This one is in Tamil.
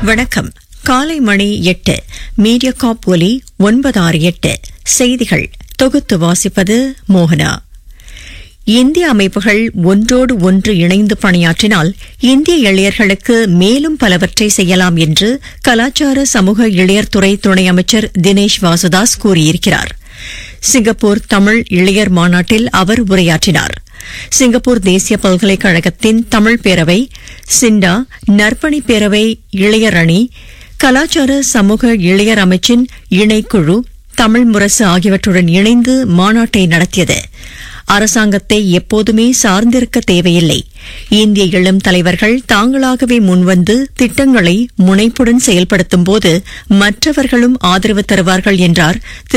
வணக்கம் காலை மணி எட்டு மீடியா காப் ஒலி ஒன்பது ஆறு எட்டு செய்திகள் தொகுத்து வாசிப்பது மோகனா இந்திய அமைப்புகள் ஒன்றோடு ஒன்று இணைந்து பணியாற்றினால் இந்திய இளையர்களுக்கு மேலும் பலவற்றை செய்யலாம் என்று கலாச்சார சமூக இளையர் துறை துணை அமைச்சர் தினேஷ் வாசுதாஸ் கூறியிருக்கிறார் சிங்கப்பூர் தமிழ் இளையர் மாநாட்டில் அவர் உரையாற்றினார் சிங்கப்பூர் தேசிய பல்கலைக்கழகத்தின் தமிழ் பேரவை சிண்டா நற்பணி பேரவை இளையர் அணி கலாச்சார சமூக இளையர் அமைச்சின் இணைக்குழு தமிழ் முரசு ஆகியவற்றுடன் இணைந்து மாநாட்டை நடத்தியது அரசாங்கத்தை எப்போதுமே சார்ந்திருக்க தேவையில்லை இந்திய இளம் தலைவர்கள் தாங்களாகவே முன்வந்து திட்டங்களை முனைப்புடன் செயல்படுத்தும்போது மற்றவர்களும் ஆதரவு தருவார்கள் என்றார் திரு